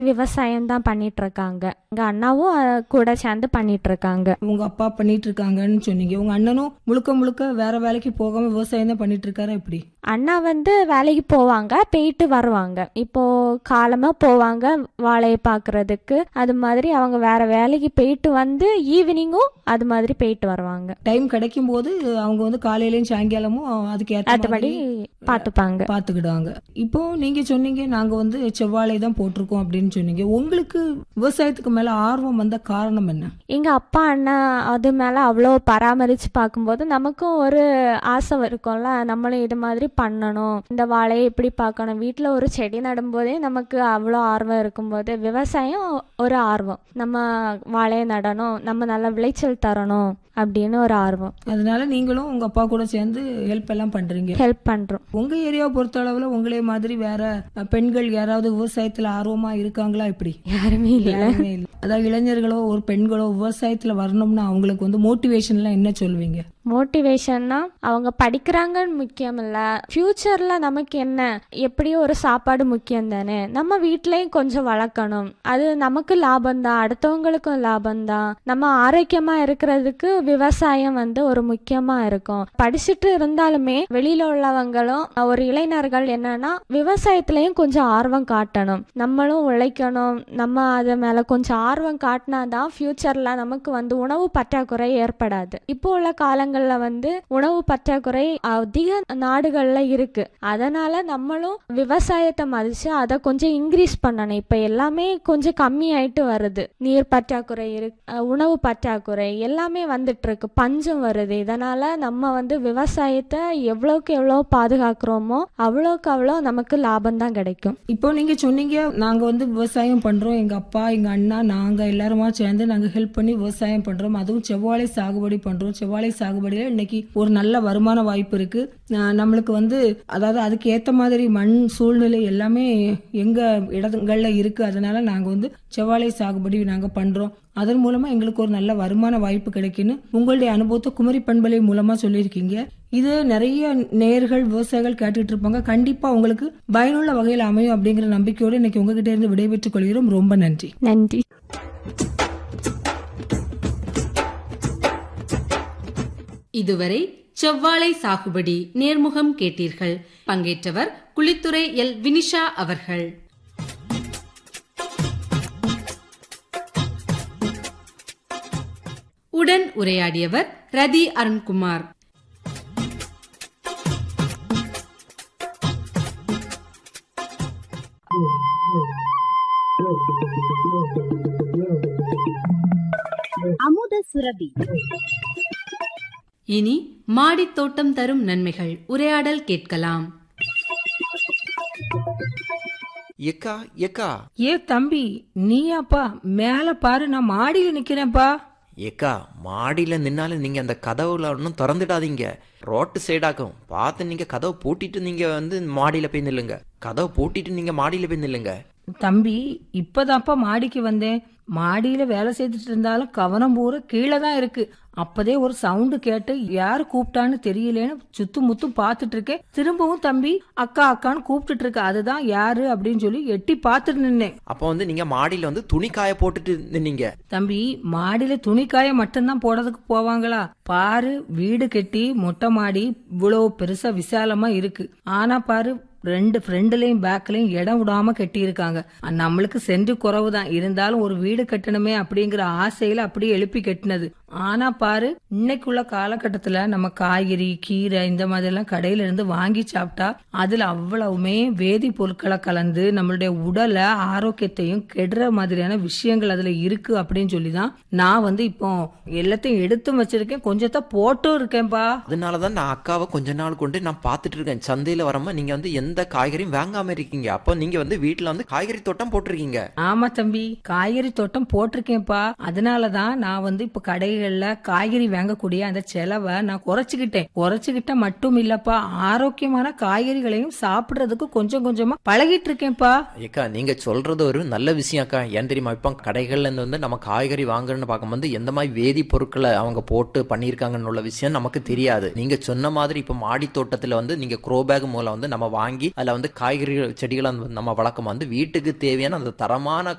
விவசாயம் தான் பண்ணிட்டு இருக்காங்க எங்க அண்ணாவும் அஹ், கூட சேர்ந்து பண்ணிட்டு இருக்காங்க உங்க அப்பா பண்ணிட்டு இருக்காங்கன்னு சொன்னீங்க உங்க அண்ணனும் முழுக்க முழுக்க வேற வேலைக்கு போகாம விவசாயம் தான் பண்ணிட்டு இருக்காரா எப்படி அண்ணா வந்து வேலைக்கு போவாங்க போயிட்டு வருவாங்க இப்போ காலமா போவாங்க வாழையை பார்க்கறதுக்கு அது மாதிரி அவங்க வேற வேலைக்கு போயிட்டு வந்து ஈவினிங்கும் அது மாதிரி போயிட்டு வருவாங்க டைம் கிடைக்கும் போது அவங்க வந்து காலையிலயும் சாயங்காலமும் அதுக்கு ஏற்ற அதுபடி மாதிரி பார்த்துப்பாங்க பாத்துக்கிடுவாங்க இப்போ நீங்க சொன்னீங்க நாங்க வந்து செவ்வாழை தான் போட்டிருக்கோம் அப்படின்னு சொன்னீங்க உங்களுக்கு விவசாயத்துக்கு மேல ஆர்வம் வந்த காரணம் என்ன எங்க அப்பா அண்ணா அது மேல அவ்வளோ பராமரிச்சு பார்க்கும்போது நமக்கும் ஒரு ஆசை இருக்கும்ல நம்மளும் இது மாதிரி பண்ணணும் இந்த வாழையை இப்படி பார்க்கணும் வீட்டில் ஒரு செடி நடும்போதே நமக்கு அவ்வளோ ஆர்வம் இருக்கும்போது விவசாயம் ஒரு ஆர்வம் நம்ம வாழையை நடணும் நம்ம நல்ல விளைச்சல் தரணும் அப்படின்னு ஒரு ஆர்வம் அதனால நீங்களும் உங்க அப்பா கூட சேர்ந்து ஹெல்ப் எல்லாம் பண்றீங்க ஹெல்ப் பண்றோம் உங்க ஏரியாவை பொறுத்த அளவுல உங்களே மாதிரி வேற அஹ், பெண்கள் யாராவது விவசாயத்துல ஆர்வமா இருக்காங்களா இப்படி யாருமே இல்லை யாருமே இல்ல. அதாவது இளைஞர்களோ ஒரு பெண்களோ விவசாயத்துல வரணும்னா அவங்களுக்கு வந்து மோட்டிவேஷன்லாம் என்ன சொல்வீங்க மோட்டிவேஷன்னா அவங்க படிக்கிறாங்கன்னு முக்கியம் இல்ல ஃபியூச்சர்ல நமக்கு என்ன எப்படியும் ஒரு சாப்பாடு முக்கியம் தானே நம்ம வீட்லயும் கொஞ்சம் வளர்க்கணும் அது நமக்கு லாபம் தான் அடுத்தவங்களுக்கும் லாபம் தான் நம்ம ஆரோக்கியமா இருக்கிறதுக்கு விவசாயம் வந்து ஒரு முக்கியமா இருக்கும் படிச்சுட்டு இருந்தாலுமே வெளியில உள்ளவங்களும் ஒரு இளைஞர்கள் என்னன்னா விவசாயத்திலயும் கொஞ்சம் ஆர்வம் காட்டணும் நம்மளும் உழைக்கணும் நம்ம அது மேல கொஞ்சம் ஆர்வம் காட்டினாதான் ஃபியூச்சர்ல நமக்கு வந்து உணவு பற்றாக்குறை ஏற்படாது இப்போ உள்ள காலங்கள்ல வந்து உணவு பற்றாக்குறை அதிக நாடுகள்ல இருக்கு அதனால நம்மளும் விவசாயத்தை மதிச்சு அதை கொஞ்சம் இன்க்ரீஸ் பண்ணணும் இப்ப எல்லாமே கொஞ்சம் கம்மி ஆயிட்டு வருது நீர் பற்றாக்குறை இருக்கு அஹ் உணவு பற்றாக்குறை எல்லாமே வந்துட்டு இருக்கு பஞ்சம் வருது இதனால நம்ம வந்து விவசாயத்தை எவ்வளவுக்கு எவ்வளவு பாதுகாக்கிறோமோ அவ்வளோக்கு அவ்வளோ நமக்கு லாபம் தான் கிடைக்கும் இப்போ நீங்க சொன்னீங்க நாங்க வந்து விவசாயம் பண்றோம் எங்க அப்பா எங்க அண்ணா நாங்க எல்லாருமா சேர்ந்து நாங்க ஹெல்ப் பண்ணி விவசாயம் பண்றோம் அதுவும் செவ்வாழை சாகுபடி பண்றோம் செவ்வாழை சாகுபடியில இன்னைக்கு ஒரு நல்ல வருமான வாய்ப்பு இருக்கு ஆஹ் நம்மளுக்கு வந்து அதாவது அதுக்கு ஏத்த மாதிரி மண் சூழ்நிலை எல்லாமே எங்க இடங்கள்ல இருக்கு அதனால நாங்க வந்து செவ்வாழை சாகுபடி நாங்க பண்றோம் அதன் மூலமா எங்களுக்கு ஒரு நல்ல வருமான வாய்ப்பு கிடைக்குன்னு உங்களுடைய அனுபவத்தை குமரி பண்பலை மூலமா சொல்லியிருக்கீங்க இது நிறைய நேர்கள் விவசாயிகள் கேட்டுட்டு இருப்பாங்க கண்டிப்பா உங்களுக்கு பயனுள்ள வகையில் அமையும் அப்படிங்கிற நம்பிக்கையோடு இன்னைக்கு உங்ககிட்ட இருந்து விடைபெற்றுக் கொள்கிறோம் ரொம்ப நன்றி நன்றி இதுவரை செவ்வாழை சாகுபடி நேர்முகம் கேட்டீர்கள் பங்கேற்றவர் குளித்துறை எல் வினிஷா அவர்கள் உடன் உரையாடியவர் ரதி அருண்குமார் அமுத சுரபி இனி மாடித் தோட்டம் தரும் நன்மைகள் உரையாடல் கேட்கலாம் எக்கா எக்கா ஏ தம்பி நீயாப்பா மேல பாரு நான் மாடியில நிக்கிறேன்ப்பா ஏக்கா மாடியில நின்னாலும் நீங்க அந்த கதவுல ஒன்றும் திறந்துடாதீங்க ரோட்டு சைடாக்கும் பார்த்து நீங்க கதவை பூட்டிட்டு நீங்க வந்து மாடியில போய் நில்லுங்க கதவை பூட்டிட்டு நீங்க மாடியில போய் நில்லுங்க தம்பி இப்பதான்ப்பா மாடிக்கு வந்தேன் மாடியில வேலை செய்துட்டு இருந்தாலும் கவனம் பூரா கீழே தான் இருக்கு அப்பதே ஒரு சவுண்டு கேட்டு யாரு கூப்பிட்டான்னு தெரியலேன்னு சுத்து முத்து பார்த்துட்டு இருக்கேன் திரும்பவும் தம்பி அக்கா அக்கான்னு கூப்பிட்டுட்டு இருக்கு அதுதான் யாரு அப்படின்னு சொல்லி எட்டி பார்த்துட்டு நின்னேன் அப்போ வந்து நீங்க மாடியில வந்து துணி காய போட்டுட்டு நின்னீங்க தம்பி மாடியில துணிக்காய மட்டும்தான் போடுறதுக்கு போவாங்களா பாரு வீடு கட்டி மொட்டை மாடி இவ்வளவு பெருசா விசாலமா இருக்கு ஆனா பாரு ரெண்டு ஃப்ரண்ட்லயும் பேக்லயும் இடம் விடாம கட்டி இருக்காங்க நம்மளுக்கு சென்று குறைவு தான் இருந்தாலும் ஒரு வீடு கட்டணுமே அப்படிங்கிற ஆசையில அப்படியே எழுப்பி கட்டினது ஆனா பாரு இன்னைக்குள்ள காலகட்டத்துல நம்ம காய்கறி கீரை இந்த மாதிரி எல்லாம் கடையில இருந்து வாங்கி சாப்பிட்டா அதுல அவ்வளவுமே வேதி பொருட்களை கலந்து நம்மளுடைய உடலை ஆரோக்கியத்தையும் கெடுற மாதிரியான விஷயங்கள் அதுல இருக்கு அப்படின்னு சொல்லி தான் நான் வந்து இப்போ எல்லாத்தையும் எடுத்தும் வச்சிருக்கேன் கொஞ்சத்தை போட்டும் இருக்கேன்பா அதனாலதான் நான் அக்காவை கொஞ்ச நாள் கொண்டு நான் பார்த்துட்டு இருக்கேன் சந்தையில வரமா நீங்க வந்து எந்த காய்கறியும் வாங்காம இருக்கீங்க அப்போ நீங்க வந்து வீட்டுல வந்து காய்கறி தோட்டம் போட்டிருக்கீங்க ஆமா தம்பி காய்கறி தோட்டம் போட்டிருக்கேன்ப்பா அதனாலதான் நான் வந்து இப்ப கடைகள் கடைகள்ல காய்கறி வாங்கக்கூடிய அந்த செலவை நான் குறைச்சுக்கிட்டேன் குறைச்சுக்கிட்ட மட்டும் இல்லப்பா ஆரோக்கியமான காய்கறிகளையும் சாப்பிடுறதுக்கு கொஞ்சம் கொஞ்சமா பழகிட்டு இருக்கேன்ப்பா ஏக்கா நீங்க சொல்றது ஒரு நல்ல விஷயம் அக்கா ஏன் தெரியுமா இப்போ கடைகள்ல இருந்து வந்து நம்ம காய்கறி வாங்குறோம்னு பார்க்கும்போது எந்த மாதிரி வேதி பொருட்களை அவங்க போட்டு பண்ணியிருக்காங்கன்னு உள்ள விஷயம் நமக்கு தெரியாது நீங்க சொன்ன மாதிரி இப்போ மாடி தோட்டத்துல வந்து நீங்க க்ரோ பேக் மூலம் வந்து நம்ம வாங்கி அதுல வந்து காய்கறி செடிகளை வந்து நம்ம வளர்க்கும் வந்து வீட்டுக்கு தேவையான அந்த தரமான